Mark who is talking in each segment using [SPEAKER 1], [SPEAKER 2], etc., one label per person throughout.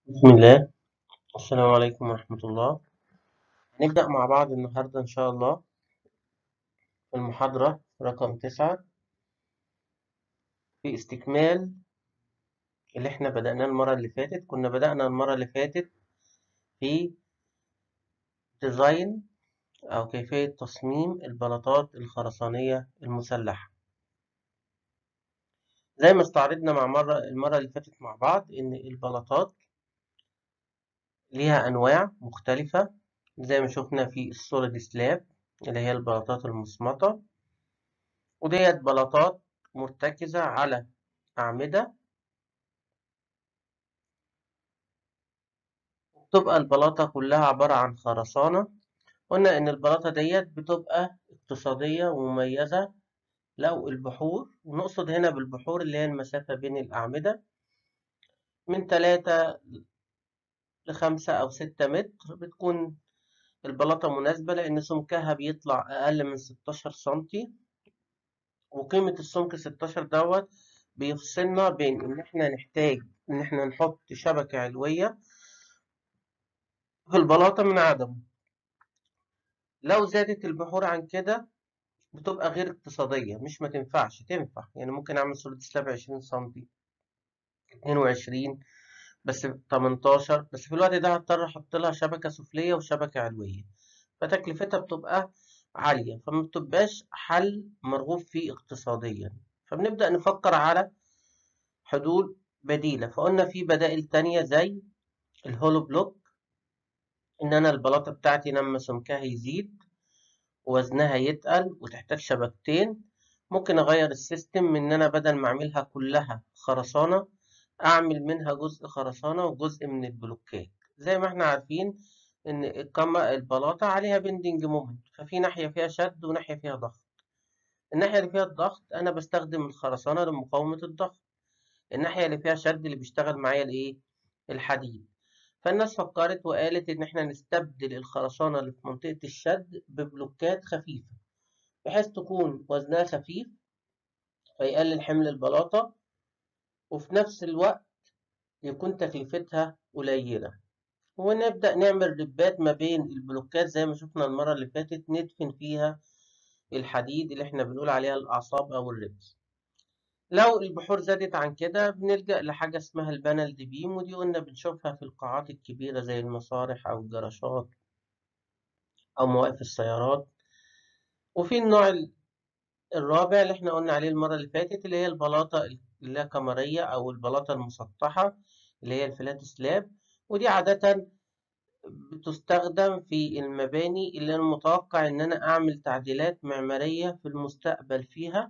[SPEAKER 1] بسم الله السلام عليكم ورحمة الله نبدأ مع بعض النهاردة إن شاء الله في المحاضرة رقم تسعة في استكمال اللي احنا بدأناه المرة اللي فاتت كنا بدأنا المرة اللي فاتت في ديزاين أو كيفية تصميم البلاطات الخرسانية المسلحة زي ما استعرضنا مع مرة المرة اللي فاتت مع بعض إن البلاطات ليها أنواع مختلفة زي ما شفنا في السوليد سلاب اللي هي البلاطات المصمتة وديت بلاطات مرتكزة على أعمدة بتبقى البلاطة كلها عبارة عن خرسانة قلنا إن البلاطة ديت بتبقى اقتصادية ومميزة لو البحور ونقصد هنا بالبحور اللي هي المسافة بين الأعمدة من تلاتة لخمسة أو ستة متر بتكون البلاطة مناسبة لأن سمكها بيطلع أقل من ستاشر سنتي وقيمة السمك ستاشر دوت بيفصلنا بين إن إحنا نحتاج إن إحنا نحط شبكة علوية في البلاطة من عدمه لو زادت البحور عن كده بتبقى غير اقتصادية مش ما تنفعش تنفع يعني ممكن أعمل سوليد سلاب عشرين سنتي اتنين وعشرين بس تمنتاشر بس في الوقت ده هضطر أحط لها شبكة سفلية وشبكة علوية فتكلفتها بتبقى عالية فما بتبقاش حل مرغوب فيه اقتصاديا فبنبدأ نفكر على حلول بديلة فقلنا في بدائل تانية زي الهولو بلوك إن أنا البلاطة بتاعتي لما سمكها يزيد ووزنها يتقل وتحتاج شبكتين ممكن أغير السيستم من إن أنا بدل ما أعملها كلها خرسانة أعمل منها جزء خرسانة وجزء من البلوكات زي ما إحنا عارفين إن الكما البلاطة عليها بندنج مومنت ففي ناحية فيها شد وناحية فيها ضغط الناحية اللي فيها الضغط أنا بستخدم الخرسانة لمقاومة الضغط الناحية اللي فيها شد اللي بيشتغل معايا الإيه؟ الحديد فالناس فكرت وقالت إن إحنا نستبدل الخرسانة اللي في منطقة الشد ببلوكات خفيفة بحيث تكون وزنها خفيف فيقلل حمل البلاطة وفي نفس الوقت يكون تكلفتها قليلة ونبدأ نعمل ربات ما بين البلوكات زي ما شفنا المرة اللي فاتت ندفن فيها الحديد اللي احنا بنقول عليها الأعصاب أو الربس لو البحور زادت عن كده بنلجأ لحاجة اسمها البانل دي بيم ودي قلنا بنشوفها في القاعات الكبيرة زي المصارح أو الجراشات أو مواقف السيارات وفي النوع الرابع اللي احنا قلنا عليه المرة اللي فاتت اللي هي البلاطة اللي هي كمرية أو البلاطة المسطحة اللي هي الفلات سلاب ودي عادة بتستخدم في المباني اللي أنا متوقع إن أنا أعمل تعديلات معمارية في المستقبل فيها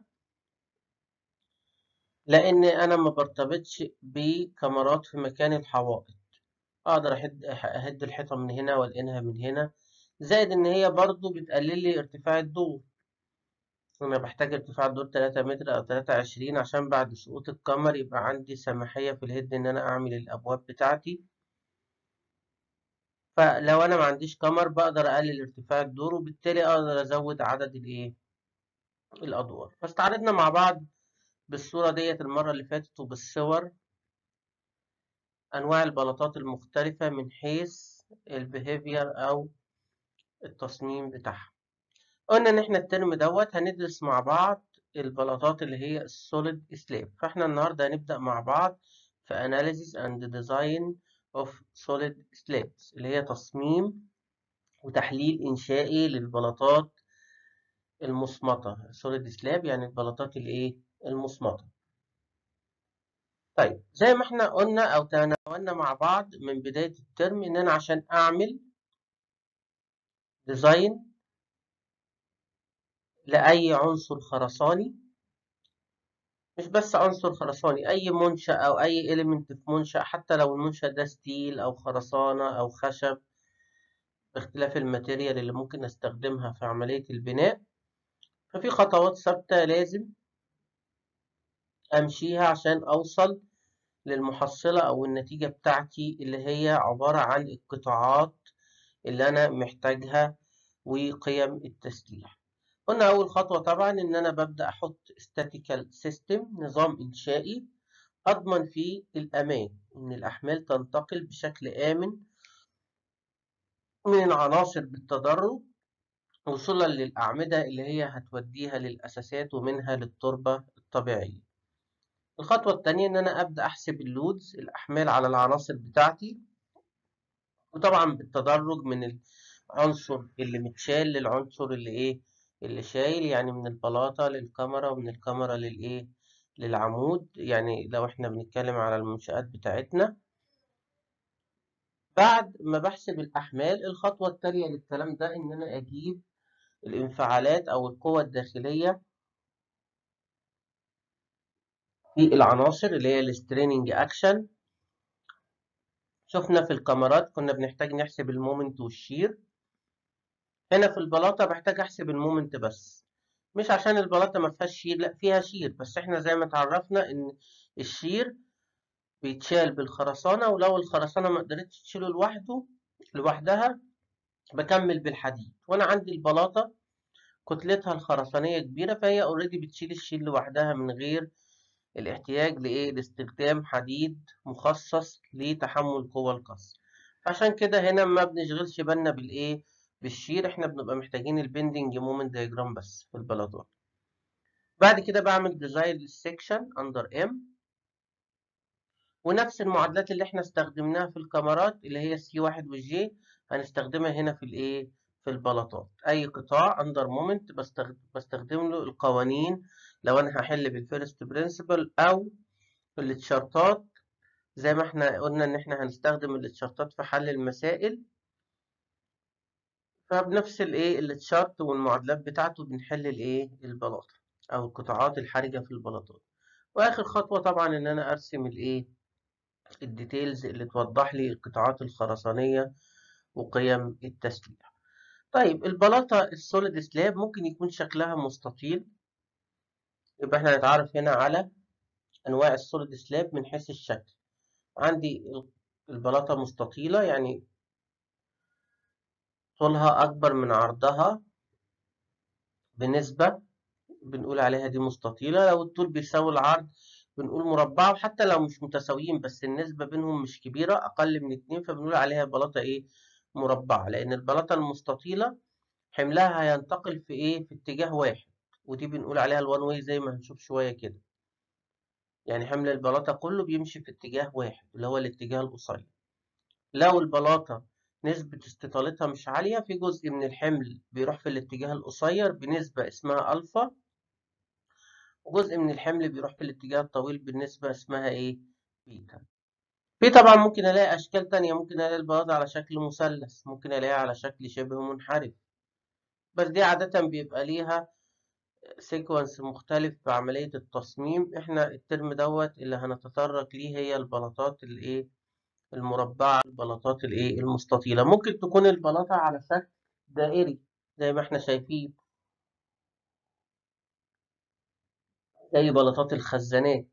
[SPEAKER 1] لأن أنا ما برتبطش بكاميرات في مكان الحوائط أقدر أهد أهد الحيطة من هنا وألقنها من هنا زائد إن هي برضو بتقلل لي ارتفاع الدور أنا بحتاج ارتفاع الدور تلاتة متر أو تلاتة عشرين عشان بعد سقوط الكمر يبقى عندي سماحية في الهيد إن أنا أعمل الأبواب بتاعتي فلو أنا ما عنديش كمر بقدر أقلل ارتفاع الدور وبالتالي أقدر أزود عدد الإيه الأدوار فاستعرضنا مع بعض بالصورة ديت المرة اللي فاتت وبالصور أنواع البلاطات المختلفة من حيث البيهيفير أو التصميم بتاعها قلنا إن إحنا الترم دوت هندرس مع بعض البلاطات اللي هي السوليد سلاب فإحنا النهاردة هنبدأ مع بعض في Analysis and Design of Solid Slabs اللي هي تصميم وتحليل إنشائي للبلاطات المصمتة Solid Slab يعني البلاطات الإيه المصمتة طيب زي ما احنا قلنا أو تناولنا مع بعض من بداية الترم إن أنا عشان أعمل ديزاين لأي عنصر خرساني مش بس عنصر خرساني أي منشأ أو أي إيليمنت في منشأ حتى لو المنشأ ده ستيل أو خرسانة أو خشب باختلاف الماتيريال اللي ممكن أستخدمها في عملية البناء ففي خطوات ثابتة لازم أمشيها عشان أوصل للمحصلة أو النتيجة بتاعتي اللي هي عبارة عن القطاعات اللي أنا محتاجها وقيم التسليح قلنا أول خطوة طبعا إن أنا ببدأ أحط statical system نظام إنشائي أضمن فيه الأمان إن الأحمال تنتقل بشكل آمن من العناصر بالتدرج وصولا للأعمدة اللي هي هتوديها للأساسات ومنها للتربة الطبيعية الخطوة التانية إن أنا أبدأ أحسب اللودز الأحمال على العناصر بتاعتي وطبعا بالتدرج من العنصر اللي متشال للعنصر اللي إيه اللي شايل يعني من البلاطة للكاميرا ومن الكاميرا للإيه للعمود يعني لو إحنا بنتكلم على المنشآت بتاعتنا بعد ما بحسب الأحمال الخطوة التالية للكلام ده إن أنا أجيب الانفعالات أو القوة الداخلية في العناصر اللي هي الستريننج أكشن شفنا في الكاميرات كنا بنحتاج نحسب المومنت والشير هنا في البلاطة بحتاج أحسب المومنت بس مش عشان البلاطة ما فيهاش شير لا فيها شير بس احنا زي ما اتعرفنا إن الشير بيتشال بالخرسانة ولو الخرسانة ما قدرتش تشيله لوحده لوحدها بكمل بالحديد وأنا عندي البلاطة كتلتها الخرسانية كبيرة فهي اوريدي بتشيل الشيل لوحدها من غير الاحتياج لإيه لاستخدام حديد مخصص لتحمل قوى الكسر عشان كده هنا ما بنشغلش بالنا بالإيه بالشير احنا بنبقى محتاجين البندنج مومنت دايجرام بس في البلاطات بعد كده بعمل ديزاين للسكشن اندر ام ونفس المعادلات اللي احنا استخدمناها في الكاميرات اللي هي سي واحد والجي هنستخدمها هنا في الايه في البلاطات اي قطاع اندر مومنت بستخدم, بستخدم له القوانين لو انا هحل بالفيرست برنسبل او التشارتات زي ما احنا قلنا ان احنا هنستخدم التشارتات في حل المسائل فبنفس الايه التشارت والمعادلات بتاعته بنحل الايه البلاطه او القطاعات الحرجه في البلاطات واخر خطوه طبعا ان انا ارسم الايه الديتيلز اللي توضح لي القطاعات الخرسانيه وقيم التسليح طيب البلاطه السوليد سلاب ممكن يكون شكلها مستطيل يبقى احنا هنتعرف هنا على انواع السوليد سلاب من حيث الشكل عندي البلاطه مستطيله يعني طولها أكبر من عرضها بنسبة بنقول عليها دي مستطيلة لو الطول بيساوي العرض بنقول مربعة وحتى لو مش متساويين بس النسبة بينهم مش كبيرة أقل من اتنين فبنقول عليها بلاطة إيه مربعة لأن البلاطة المستطيلة حملها هينتقل في إيه في اتجاه واحد ودي بنقول عليها الوان واي زي ما هنشوف شوية كده يعني حمل البلاطة كله بيمشي في اتجاه واحد اللي هو الاتجاه القصير لو البلاطة نسبة استطالتها مش عالية في جزء من الحمل بيروح في الاتجاه القصير بنسبة اسمها ألفا وجزء من الحمل بيروح في الاتجاه الطويل بالنسبة اسمها إيه؟ بيتا. في طبعا ممكن ألاقي أشكال تانية ممكن ألاقي البلاطة على شكل مثلث ممكن ألاقيها على شكل شبه منحرف بس دي عادة بيبقى ليها سيكونس مختلف في عملية التصميم احنا الترم دوت اللي هنتطرق ليه هي البلاطات الايه المربعة البلاطات الايه المستطيلة ممكن تكون البلاطة على شكل دائري زي ما احنا شايفين زي بلاطات الخزانات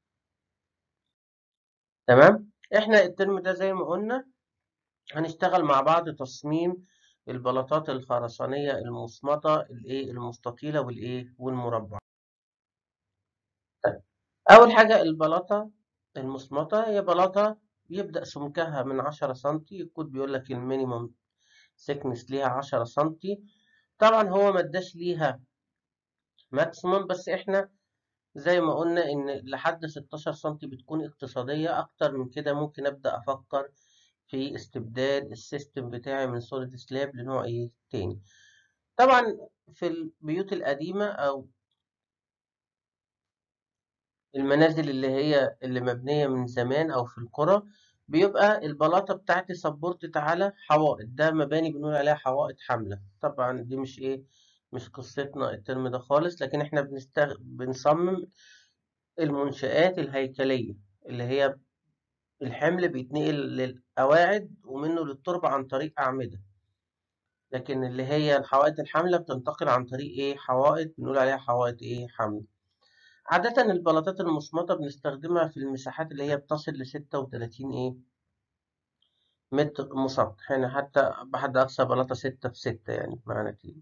[SPEAKER 1] تمام احنا الترم ده زي ما قلنا هنشتغل مع بعض تصميم البلاطات الخرسانية المصمتة الايه المستطيلة والايه والمربعة طيب أول حاجة البلاطة المصمتة هي بلاطة بيبدأ سمكها من عشرة سنتي الكود بيقول لك المينيمم سيكنس ليها عشرة سنتي طبعا هو مداش ليها ماكسيمم بس احنا زي ما قلنا ان لحد 16 سنتي بتكون اقتصادية اكتر من كده ممكن ابدأ افكر في استبدال السيستم بتاعي من سوليد سلاب لنوع ايه تاني طبعا في البيوت القديمة او المنازل اللي هي اللي مبنية من زمان او في القرى بيبقى البلاطة بتاعتي سبورتت على حوائط ده مباني بنقول عليها حوائط حاملة طبعا دي مش ايه مش قصتنا الترم ده خالص لكن احنا بنستغ... بنصمم المنشآت الهيكلية اللي هي الحمل بيتنقل للقواعد ومنه للتربة عن طريق أعمدة لكن اللي هي الحوائط الحاملة بتنتقل عن طريق ايه حوائط بنقول عليها حوائط ايه حاملة عادة البلاطات المصمتة بنستخدمها في المساحات اللي هي بتصل لستة وتلاتين ايه متر مسطح يعني حتى بحد أقصى بلاطة ستة في ستة يعني معنى كده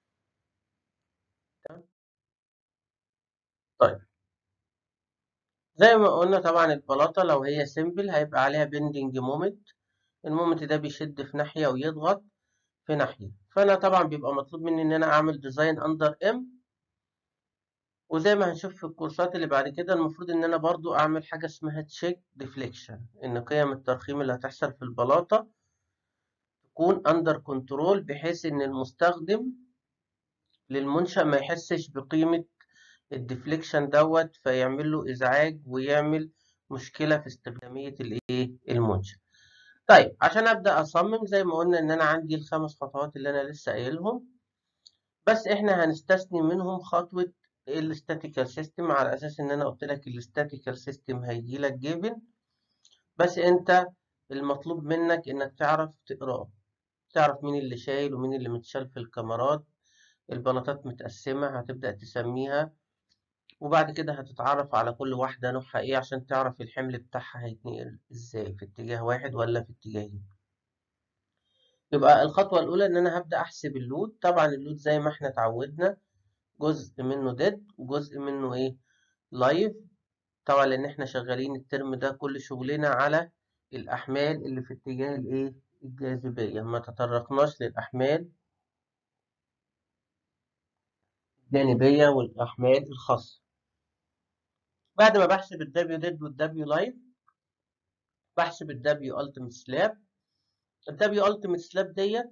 [SPEAKER 1] طيب زي ما قلنا طبعا البلاطة لو هي سيمبل هيبقى عليها بندنج مومنت المومنت ده بيشد في ناحية ويضغط في ناحية فأنا طبعا بيبقى مطلوب مني إن أنا أعمل ديزاين أندر إم وزي ما هنشوف في الكورسات اللي بعد كده المفروض إن أنا برضو أعمل حاجة اسمها تشيك ديفليكشن إن قيم الترخيم اللي هتحصل في البلاطة تكون أندر كنترول بحيث إن المستخدم للمنشأ ما يحسش بقيمة الديفليكشن دوت فيعمل له إزعاج ويعمل مشكلة في استخدامية الإيه المنشأ. طيب عشان أبدأ أصمم زي ما قلنا إن أنا عندي الخمس خطوات اللي أنا لسه قايلهم بس إحنا هنستثني منهم خطوة الاستاتيكال سيستم على أساس إن أنا قلت لك الاستاتيكال سيستم هيجي لك جيفن بس أنت المطلوب منك إنك تعرف تقراه تعرف مين اللي شايل ومين اللي متشال في الكاميرات البلاطات متقسمة هتبدأ تسميها وبعد كده هتتعرف على كل واحدة نوعها ايه عشان تعرف الحمل بتاعها هيتنقل ازاي في اتجاه واحد ولا في اتجاهين يبقى الخطوة الأولى إن أنا هبدأ أحسب اللود طبعا اللود زي ما احنا اتعودنا جزء منه ديد وجزء منه ايه لايف طبعا لأن احنا شغالين الترم ده كل شغلنا على الأحمال اللي في اتجاه الايه الجاذبية ما تطرقناش للأحمال الجانبية والأحمال الخاصة بعد ما بحسب ال W dead وال W live بحسب ال W ultimate slab ال W ultimate slab ديت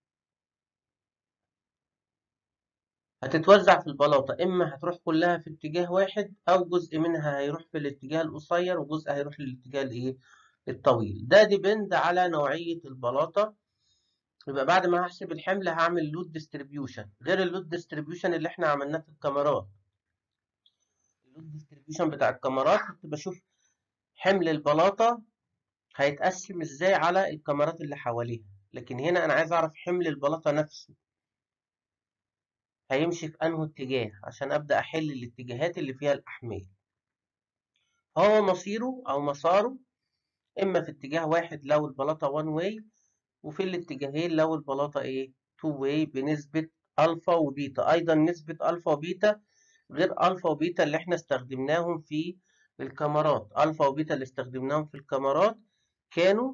[SPEAKER 1] هتتوزع في البلاطة إما هتروح كلها في اتجاه واحد أو جزء منها هيروح في الاتجاه القصير وجزء هيروح للاتجاه الإيه الطويل ده ديبند على نوعية البلاطة يبقى بعد ما هحسب الحمل هعمل لود ديستريبيوشن غير اللود ديستريبيوشن اللي احنا عملناه في الكاميرات اللود ديستريبيوشن بتاع الكاميرات كنت بشوف حمل البلاطة هيتقسم ازاي على الكاميرات اللي حواليها لكن هنا انا عايز اعرف حمل البلاطة نفسه هيمشي في انه اتجاه عشان ابدا احل الاتجاهات اللي فيها الاحمال هو مصيره او مساره اما في اتجاه واحد لو البلاطة وان واي وفي الاتجاهين لو البلاطة ايه تو واي بنسبة الفا وبيتا ايضا نسبة الفا وبيتا غير الفا وبيتا اللي احنا استخدمناهم في الكاميرات الفا وبيتا اللي استخدمناهم في الكاميرات كانوا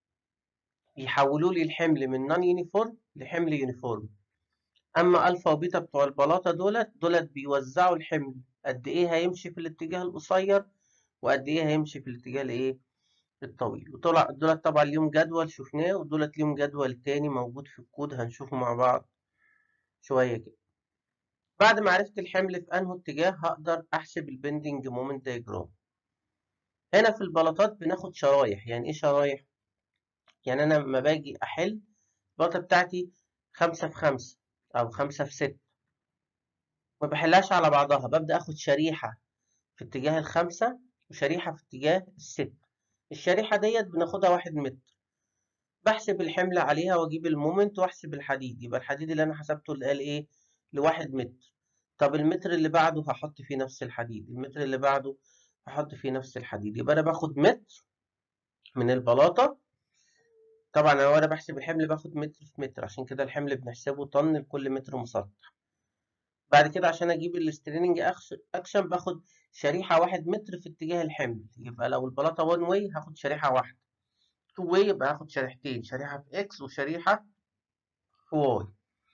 [SPEAKER 1] يحولوا لي الحمل من نون يونيفورم لحمل يونيفورم اما الفا وبيتا بتوع البلاطه دولت دولت بيوزعوا الحمل قد ايه هيمشي في الاتجاه القصير وقد ايه هيمشي في الاتجاه الايه الطويل وطلع دولت طبعا ليهم جدول شفناه ودولت ليهم جدول تاني موجود في الكود هنشوفه مع بعض شويه كده بعد ما عرفت الحمل في انه اتجاه هقدر احسب البندنج مومنت دايجرام هنا في البلاطات بناخد شرايح يعني ايه شرايح يعني انا لما باجي احل البلاطه بتاعتي خمسة في خمسة او خمسة في ستة ما بحلهاش على بعضها ببدأ اخد شريحة في اتجاه الخمسة وشريحة في اتجاه الستة الشريحة ديت بناخدها واحد متر بحسب الحمل عليها واجيب المومنت واحسب الحديد يبقى الحديد اللي انا حسبته اللي قال ايه لواحد متر طب المتر اللي بعده هحط فيه نفس الحديد المتر اللي بعده هحط فيه نفس الحديد يبقى انا باخد متر من البلاطة طبعا انا وانا بحسب الحمل باخد متر في متر عشان كده الحمل بنحسبه طن لكل متر مسطح بعد كده عشان اجيب الستريننج اكشن باخد شريحة واحد متر في اتجاه الحمل يبقى لو البلاطة وان واي هاخد شريحة واحدة تو واي يبقى هاخد شريحتين شريحة في اكس وشريحة في واي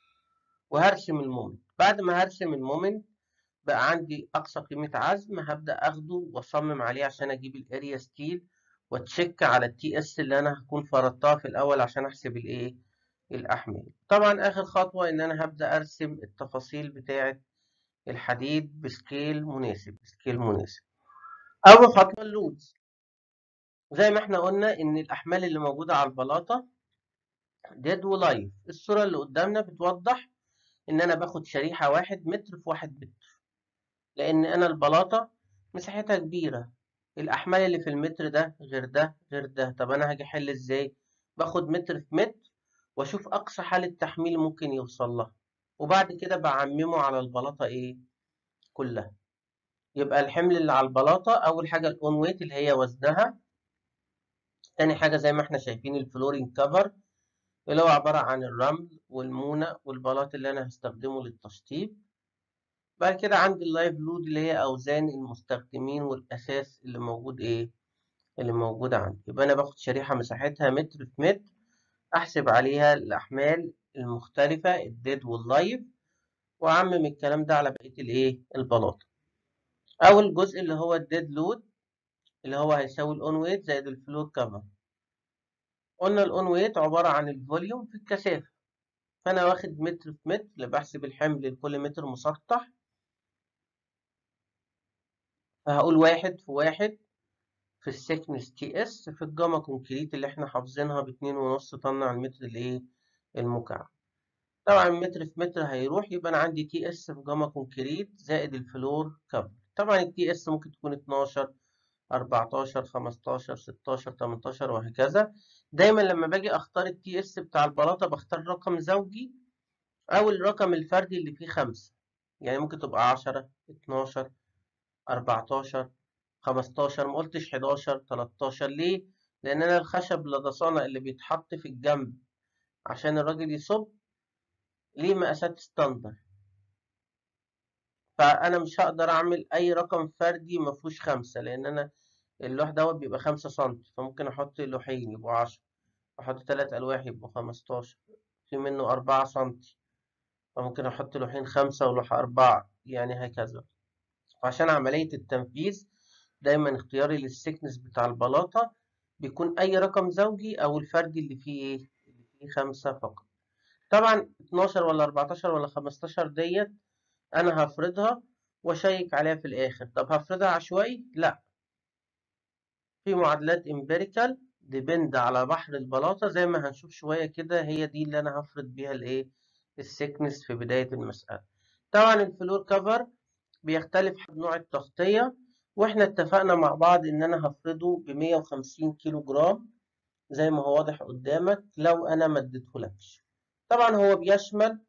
[SPEAKER 1] وهرسم المومنت بعد ما هرسم المومنت بقى عندي اقصى قيمة عزم هبدأ اخده واصمم عليه عشان اجيب الاريا ستيل وتشيك على التي اس اللي انا هكون فرضتها في الاول عشان احسب الايه الاحمال طبعا اخر خطوه ان انا هبدا ارسم التفاصيل بتاعه الحديد بسكيل مناسب بسكيل مناسب اول خطوه اللودز زي ما احنا قلنا ان الاحمال اللي موجوده على البلاطه ديد ولايف الصوره اللي قدامنا بتوضح ان انا باخد شريحه واحد متر في واحد متر لان انا البلاطه مساحتها كبيره الأحمال اللي في المتر ده غير ده غير ده طب أنا هاجي أحل إزاي؟ باخد متر في متر وأشوف أقصى حالة تحميل ممكن يوصل لها وبعد كده بعممه على البلاطة إيه؟ كلها يبقى الحمل اللي على البلاطة أول حاجة الأون ويت اللي هي وزنها تاني حاجة زي ما احنا شايفين الفلورين كفر اللي هو عبارة عن الرمل والمونة والبلاط اللي أنا هستخدمه للتشطيب بعد كده عندي اللايف لود اللي هي اوزان المستخدمين والاساس اللي موجود ايه اللي موجود عندي يبقى انا باخد شريحه مساحتها متر في متر احسب عليها الاحمال المختلفه الديد واللايف واعمم الكلام ده على بقيه الايه البلاطه اول جزء اللي هو الديد لود اللي هو هيساوي الاون ويت زائد الفلور كفر قلنا الاون ويت عباره عن الفوليوم في الكثافه فانا واخد متر في متر اللي بحسب الحمل لكل متر مسطح فهقول واحد في واحد في السكنس تي اس في الجاما كونكريت اللي احنا حافظينها باتنين ونص طن على المتر الايه المكعب طبعا متر في متر هيروح يبقى انا عندي تي اس في جاما كونكريت زائد الفلور كفر طبعا التي اس ممكن تكون 12 14 15 16 18 وهكذا دايما لما باجي اختار التي اس بتاع البلاطه بختار رقم زوجي او الرقم الفردي اللي فيه خمسة يعني ممكن تبقى 10 12 14 15 ما قلتش 11 13 ليه لان انا الخشب لدصانه اللي بيتحط في الجنب عشان الراجل يصب ليه مقاسات ستاندر فانا مش هقدر اعمل اي رقم فردي ما فيهوش خمسة لان انا اللوح دوت بيبقى خمسة سنتي فممكن احط لوحين يبقوا عشرة احط تلات الواح يبقوا خمستاشر في منه أربعة سنتي فممكن احط لوحين خمسة ولوح أربعة يعني هكذا فعشان عملية التنفيذ دايما اختياري للسكنس بتاع البلاطة بيكون أي رقم زوجي أو الفردي اللي فيه إيه؟ اللي فيه خمسة فقط طبعا 12 ولا 14 ولا 15 ديت أنا هفرضها وأشيك عليها في الآخر طب هفرضها عشوائي؟ لأ في معادلات امبيريكال ديبند على بحر البلاطة زي ما هنشوف شوية كده هي دي اللي أنا هفرض بيها الإيه السكنس في بداية المسألة طبعا الفلور كفر بيختلف حسب نوع التغطية واحنا اتفقنا مع بعض ان انا هفرضه ب 150 كيلو جرام زي ما هو واضح قدامك لو انا ما اديتهولكش طبعا هو بيشمل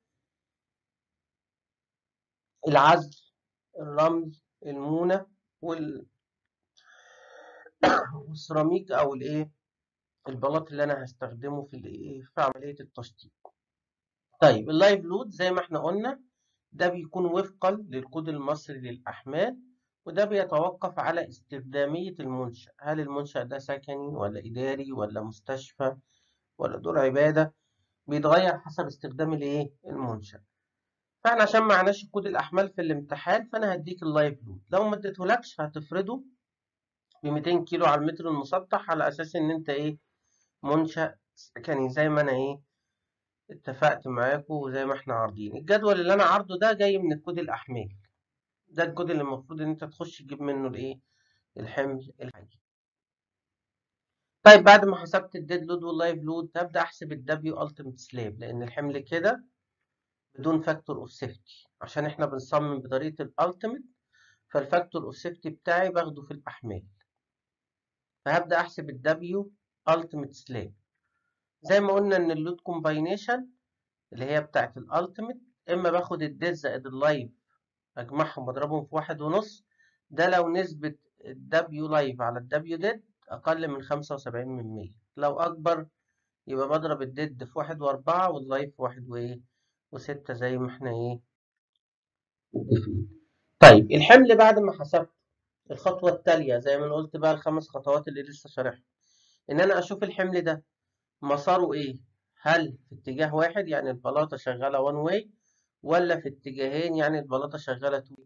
[SPEAKER 1] العزل الرمل المونة وال... والسيراميك او الايه البلاط اللي انا هستخدمه في الايه في عملية التشطيب طيب اللايف لود زي ما احنا قلنا ده بيكون وفقا للكود المصري للأحمال وده بيتوقف على استخدامية المنشأ هل المنشأ ده سكني ولا إداري ولا مستشفى ولا دور عبادة بيتغير حسب استخدام الايه المنشأ فاحنا عشان معناش كود الأحمال في الامتحان فأنا هديك اللايف لود لو ما اديتهولكش هتفرضه ب 200 كيلو على المتر المسطح على أساس إن أنت إيه منشأ سكني زي ما أنا إيه اتفقت معاكم وزي ما احنا عارضين الجدول اللي انا عارضه ده جاي من الكود الاحمال ده الكود اللي المفروض ان انت تخش تجيب منه الايه الحمل الحقيقي طيب بعد ما حسبت الديد لود واللايف لود هبدا احسب الدبليو التيميت سلاب لان الحمل كده بدون فاكتور اوف سيفتي عشان احنا بنصمم بطريقه الالتيميت فالفاكتور اوف سيفتي بتاعي باخده في الاحمال فهبدا احسب الدبليو التيميت سلاب زي ما قلنا ان اللود كومباينيشن اللي هي بتاعت الالتيميت اما باخد الديد زائد اللايف اجمعهم واضربهم في واحد ونص ده لو نسبة الدبليو لايف على الدبليو ديد اقل من خمسة وسبعين من مية لو اكبر يبقى بضرب الديد في واحد واربعة واللايف في واحد وايه وستة زي ما احنا ايه طيب الحمل بعد ما حسبت الخطوة التالية زي ما انا قلت بقى الخمس خطوات اللي لسه شارحها ان انا اشوف الحمل ده مساره ايه هل في اتجاه واحد يعني البلاطة شغالة وان واي ولا في اتجاهين يعني البلاطة شغالة تو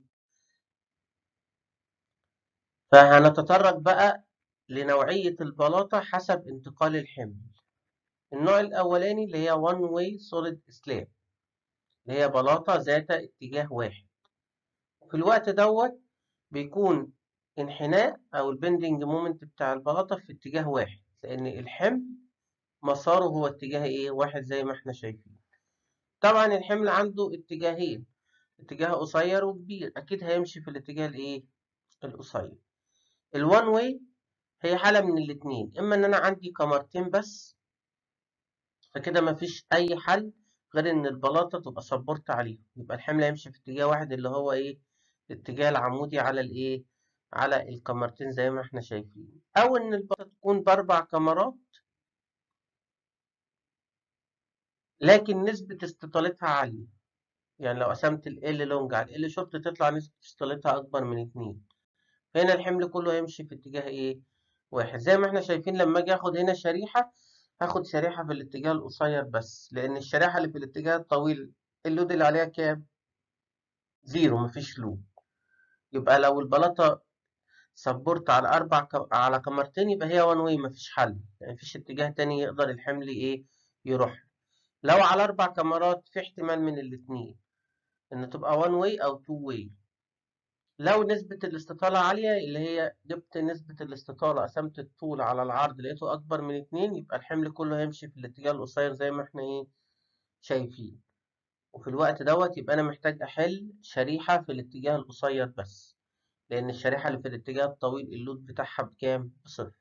[SPEAKER 1] فهنتطرق بقى لنوعية البلاطة حسب انتقال الحمل النوع الأولاني اللي هي one way solid slab اللي هي بلاطة ذات اتجاه واحد في الوقت دوت بيكون انحناء أو البندنج مومنت بتاع البلاطة في اتجاه واحد لأن الحمل مساره هو اتجاه ايه واحد زي ما احنا شايفين طبعا الحمل عنده اتجاهين اتجاه قصير وكبير اكيد هيمشي في الاتجاه الايه القصير الوان واي هي حالة من الاتنين اما ان انا عندي كمرتين بس فكده مفيش اي حل غير ان البلاطة تبقى سبورت عليه يبقى الحمل هيمشي في اتجاه واحد اللي هو ايه الاتجاه العمودي على الايه على الكمرتين زي ما احنا شايفين او ان البلاطة تكون باربع كمرات لكن نسبة استطالتها عالية يعني لو قسمت ال L لونج على ال L شورت تطلع نسبة استطالتها أكبر من اتنين هنا الحمل كله هيمشي في اتجاه إيه؟ واحد زي ما احنا شايفين لما أجي آخد هنا شريحة هاخد شريحة في الاتجاه القصير بس لأن الشريحة اللي في الاتجاه الطويل اللود اللي عليها كام؟ زيرو مفيش لود يبقى لو البلاطة سبورت على أربع ك... على كمرتين يبقى هي وان واي مفيش حل يعني مفيش اتجاه تاني يقدر الحمل إيه يروح لو على أربع كمرات في احتمال من الاتنين إن تبقى وان واي أو تو واي لو نسبة الاستطالة عالية اللي هي جبت نسبة الاستطالة قسمت الطول على العرض لقيته أكبر من اتنين يبقى الحمل كله هيمشي في الاتجاه القصير زي ما احنا إيه شايفين وفي الوقت دوت يبقى أنا محتاج أحل شريحة في الاتجاه القصير بس لأن الشريحة اللي في الاتجاه الطويل اللود بتاعها بكام؟ بصفر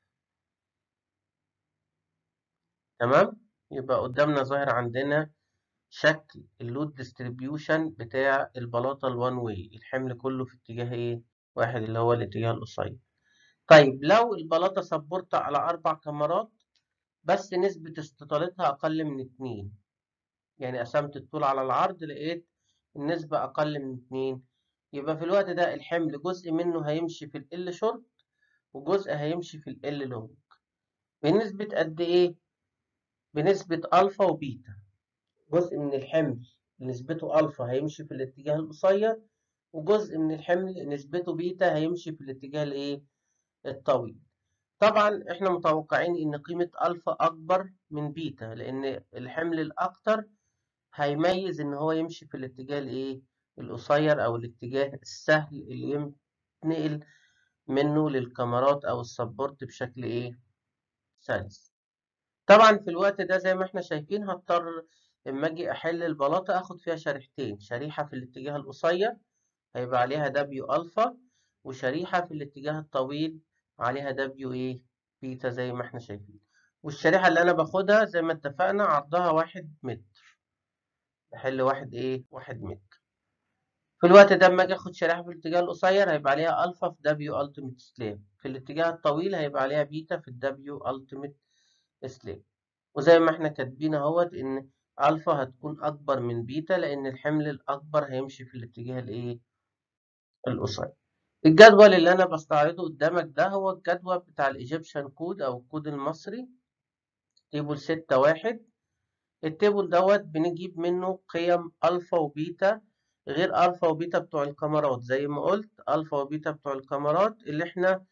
[SPEAKER 1] تمام؟ يبقى قدامنا ظاهر عندنا شكل اللود ديستريبيوشن بتاع البلاطة الوان واي الحمل كله في اتجاه ايه؟ واحد اللي هو الاتجاه القصير طيب لو البلاطة سبورت على أربع كاميرات بس نسبة استطالتها أقل من اتنين يعني قسمت الطول على العرض لقيت النسبة أقل من اتنين يبقى في الوقت ده الحمل جزء منه هيمشي في ال شورت وجزء هيمشي في ال لونج بنسبة قد إيه؟ بنسبة ألفا وبيتا جزء من الحمل نسبته ألفا هيمشي في الاتجاه القصير وجزء من الحمل نسبته بيتا هيمشي في الاتجاه الإيه؟ الطويل طبعا احنا متوقعين ان قيمة ألفا أكبر من بيتا لأن الحمل الأكتر هيميز ان هو يمشي في الاتجاه الايه القصير او الاتجاه السهل اللي ينتقل منه للكاميرات او السبورت بشكل ايه سلس طبعا في الوقت ده زي ما احنا شايفين هضطر اما اجي احل البلاطه اخد فيها شريحتين شريحه في الاتجاه القصير هيبقى عليها دبليو الفا وشريحه في الاتجاه الطويل عليها دبليو ايه بيتا زي ما احنا شايفين والشريحه اللي انا باخدها زي ما اتفقنا عرضها واحد متر بحل واحد ايه واحد متر في الوقت ده اما اجي اخد شريحه في الاتجاه القصير هيبقى عليها الفا في دبليو التيميت سلاب في الاتجاه الطويل هيبقى عليها بيتا في الدبليو التيميت سلاب وزي ما احنا كاتبين اهوت ان الفا هتكون اكبر من بيتا لان الحمل الاكبر هيمشي في الاتجاه الايه القصير الجدول اللي انا بستعرضه قدامك ده هو الجدول بتاع الايجيبشن كود او الكود المصري تيبل ستة واحد التيبل دوت بنجيب منه قيم ألفا وبيتا غير ألفا وبيتا بتوع الكاميرات زي ما قلت ألفا وبيتا بتوع الكاميرات اللي احنا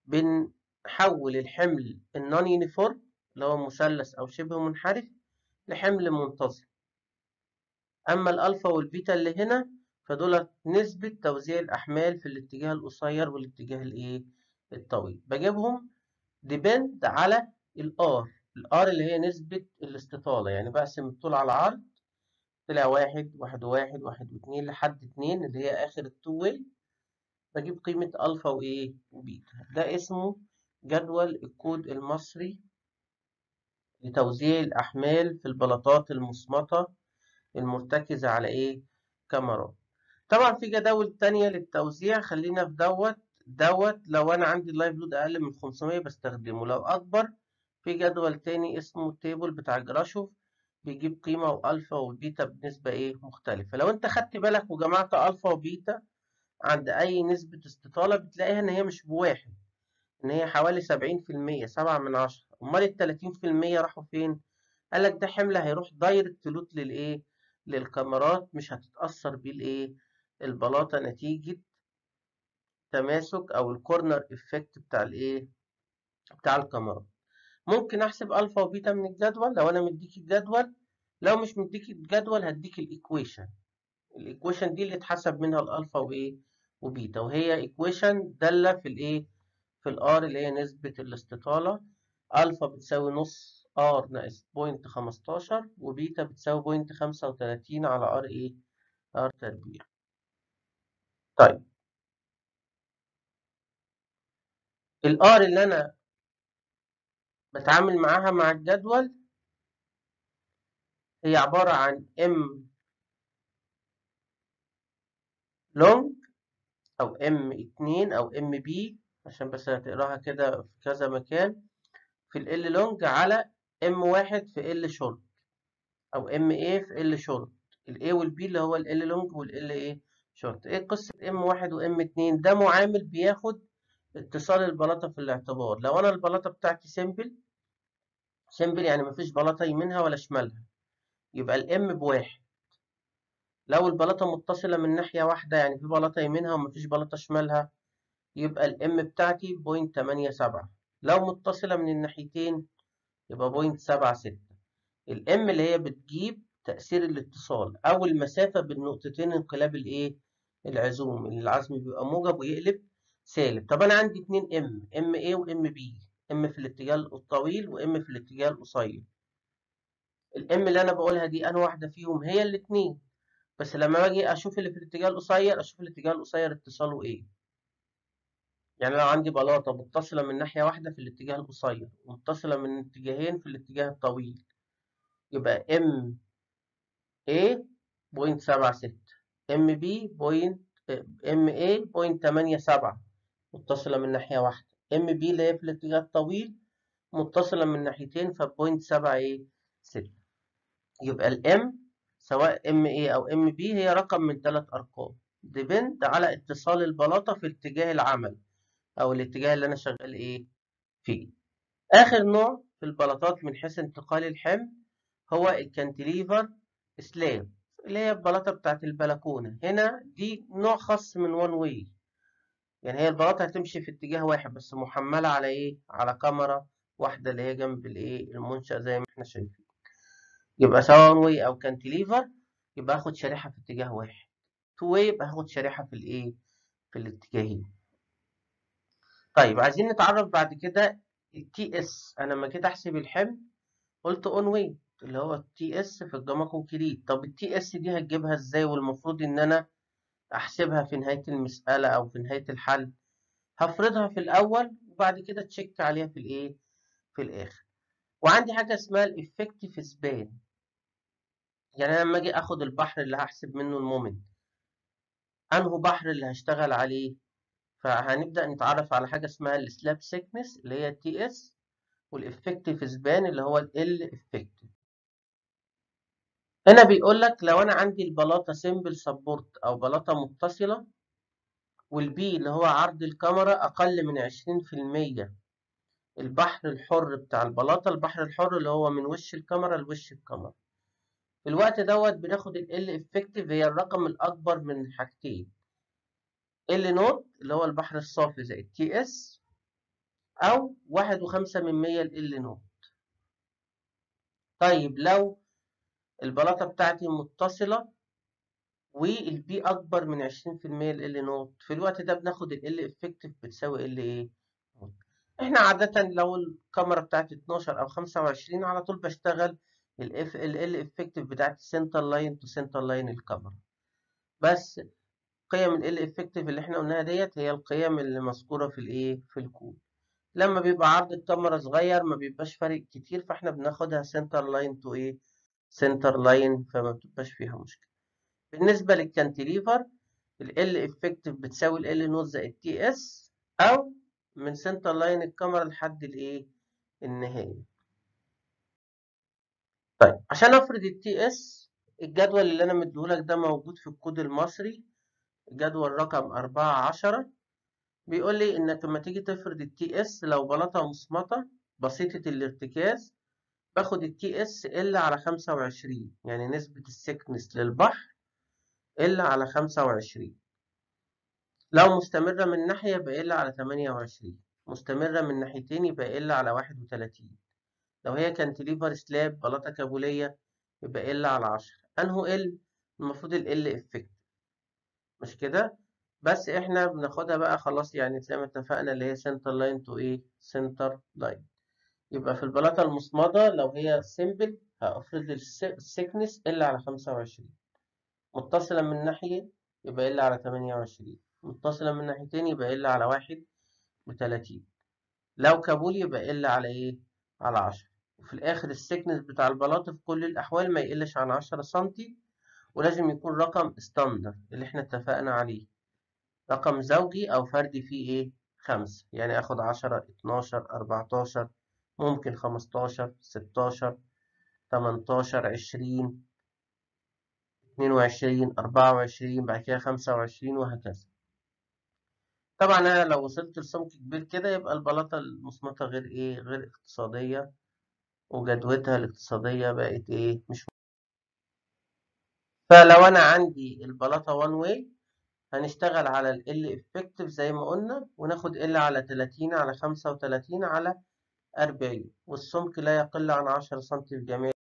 [SPEAKER 1] بنحول الحمل النون يونيفورم اللي هو مثلث أو شبه منحرف لحمل منتظم أما الألفا والبيتا اللي هنا فدول نسبة توزيع الأحمال في الاتجاه القصير والاتجاه الإيه الطويل بجيبهم ديبند على الآر الار اللي هي نسبة الاستطالة يعني بقسم الطول على العرض طلع واحد واحد وواحد واحد واتنين لحد اتنين اللي هي آخر التو واي بجيب قيمة ألفا وإيه وبيتا ده اسمه جدول الكود المصري لتوزيع الأحمال في البلاطات المصمتة المرتكزة على إيه كاميرات طبعا في جداول تانية للتوزيع خلينا في دوت دوت لو أنا عندي اللايف لود أقل من 500 بستخدمه لو أكبر في جدول تاني اسمه التيبل بتاع جراشوف بيجيب قيمة وألفا وبيتا بنسبة إيه مختلفة لو أنت خدت بالك وجمعت ألفا وبيتا عند أي نسبة استطالة بتلاقيها إن هي مش بواحد إن هي حوالي سبعين في المية سبعة من عشرة أمال التلاتين في المية راحوا فين؟ قالك ده حمل هيروح دايركت لوت للإيه؟ للكاميرات مش هتتأثر بيه الإيه؟ البلاطة نتيجة تماسك أو الكورنر إفكت بتاع الإيه؟ بتاع الكاميرات ممكن احسب الفا وبيتا من الجدول لو انا مديك الجدول لو مش مديك الجدول هديك الايكويشن الايكويشن دي اللي اتحسب منها الالفا وايه وبيتا وهي ايكويشن داله في الايه في الار اللي هي نسبه الاستطاله الفا بتساوي نص ار ناقص بوينت 15 وبيتا بتساوي بوينت 35 على ار ايه ار تربيع طيب الار اللي انا بتعامل معاها مع الجدول هي عبارة عن M لونج أو M اتنين أو M B عشان بس هتقراها كده في كذا مكان في ال L لونج على M واحد في L شورت أو M A في L شورت الاي والبي اللي هو ال لونج وال ايه شورت ايه قصه ام واحد وام اتنين ده معامل بياخد اتصال البلاطه في الاعتبار لو انا البلاطه بتاعتي سيمبل سيمبل يعني مفيش بلاطه يمينها ولا شمالها يبقى الام بواحد لو البلاطه متصله من ناحيه واحده يعني في بلاطه يمينها ومفيش بلاطه شمالها يبقى الام بتاعتي بوينت تمانية سبعة لو متصله من الناحيتين يبقى بوينت سبعة ستة الام اللي هي بتجيب تأثير الاتصال أو المسافة بين نقطتين انقلاب الإيه؟ العزوم، العزم بيبقى موجب ويقلب سالب، طب أنا عندي اتنين إم، إم A وإم B، إم في الاتجاه الطويل وإم في الاتجاه القصير. الإم اللي أنا بقولها دي أنا واحدة فيهم هي الاتنين، بس لما باجي أشوف اللي في الاتجاه القصير أشوف الاتجاه القصير اتصاله إيه؟ يعني لو عندي بلاطة متصلة من ناحية واحدة في الاتجاه القصير ومتصلة من اتجاهين في الاتجاه الطويل يبقى إم A بوينت سبعة ستة ام بي بوينت ام اي بوينت تمانية سبعة متصلة من ناحية واحدة ام بي اللي هي في الاتجاه الطويل متصلة من ناحيتين فبوينت سبعة ايه ستة يبقى الام سواء ام اي او ام بي هي رقم من ثلاث ارقام ديبند على اتصال البلاطة في اتجاه العمل او الاتجاه اللي انا شغال ايه فيه اخر نوع في البلاطات من حيث انتقال الحمل هو الكانتليفر سلاب اللي هي البلاطة بتاعت البلكونة هنا دي نوع خاص من وان واي يعني هي البلاطة هتمشي في اتجاه واحد بس محملة على ايه على كاميرا واحدة اللي هي جنب الايه المنشأ زي ما احنا شايفين يبقى سواء وان واي او كانتليفر يبقى اخد شريحة في اتجاه واحد تو واي يبقى هاخد شريحة في الايه في الاتجاهين طيب عايزين نتعرف بعد كده التي اس انا لما جيت احسب الحمل قلت اون واي اللي هو التي اس في الجاما كونكريت طب التي اس دي هتجيبها ازاي والمفروض ان انا احسبها في نهاية المسألة او في نهاية الحل هفرضها في الاول وبعد كده تشيك عليها في الايه في الاخر وعندي حاجة اسمها الافكتيف سبان يعني انا لما اجي اخد البحر اللي هحسب منه المومنت انه بحر اللي هشتغل عليه فهنبدأ نتعرف على حاجة اسمها السلاب سيكنس اللي هي التي اس والافكتيف سبان اللي هو ال افكتيف هنا بيقول لك لو انا عندي البلاطه سيمبل سبورت او بلاطه متصله والبي اللي هو عرض الكاميرا اقل من 20% البحر الحر بتاع البلاطه البحر الحر اللي هو من وش الكاميرا لوش الكاميرا في الوقت دوت بناخد ال افكتيف هي الرقم الاكبر من حاجتين ال نوت اللي هو البحر الصافي زي التي اس او واحد وخمسة من مية ال نوت طيب لو البلاطة بتاعتي متصلة والبي أكبر من عشرين في المية ال نوت في الوقت ده بناخد ال افكتيف بتساوي ال ايه نوت احنا عادة لو الكاميرا بتاعتي 12 أو 25 على طول بشتغل الاف ال افكتيف بتاعتي سنتر لاين تو سنتر لاين الكاميرا بس قيم ال افكتيف اللي احنا قلناها ديت هي القيم اللي مذكورة في الايه في الكود لما بيبقى عرض الكاميرا صغير ما بيبقاش فارق كتير فاحنا بناخدها سنتر لاين تو ايه سنتر لاين فما بتبقاش فيها مشكلة بالنسبة للكانتليفر ال افكتيف بتساوي ال نوت زائد تي اس او من سنتر لاين الكاميرا لحد الايه النهاية طيب عشان افرض التي اس الجدول اللي انا مديهولك ده موجود في الكود المصري جدول رقم أربعة عشرة بيقول لي إنك لما تيجي تفرض التي اس لو بلاطة مصمتة بسيطة الارتكاز باخد التي اس ال على خمسة وعشرين يعني نسبة السكنس للبحر ال على خمسة وعشرين لو مستمرة من ناحية يبقى ال على تمانية وعشرين مستمرة من ناحيتين يبقى ال على واحد وتلاتين لو هي كانتليفر سلاب بلاطة كابولية يبقى ال على عشرة أنهو ال المفروض ال ال افكت مش كده بس احنا بناخدها بقى خلاص يعني زي ما اتفقنا اللي هي سنتر لاين تو ايه سنتر لاين يبقى في البلاطة المصمدة لو هي سيمبل هأفرض السكنس ال على خمسة وعشرين متصلة من ناحية يبقى ال على تمانية وعشرين متصلة من ناحيتين يبقى ال على واحد وتلاتين لو كابول يبقى ال على ايه على عشرة وفي الآخر السكنس بتاع البلاطة في كل الأحوال ما يقلش عن عشرة سنتي ولازم يكون رقم ستاندر اللي احنا اتفقنا عليه رقم زوجي أو فردي فيه ايه خمسة يعني اخد عشرة اتناشر أربعتاشر ممكن خمستاشر ستاشر تمنتاشر عشرين اتنين وعشرين أربعة وعشرين بعد كده خمسة وعشرين وهكذا طبعا أنا لو وصلت لسمك كبير كده يبقى البلاطة المصمتة غير إيه غير اقتصادية وجدوتها الاقتصادية بقت إيه مش فلو أنا عندي البلاطة وان واي هنشتغل على ال L effective زي ما قلنا وناخد L على 30 على 35 على 40 والسمك لا يقل عن 10 سم في جميع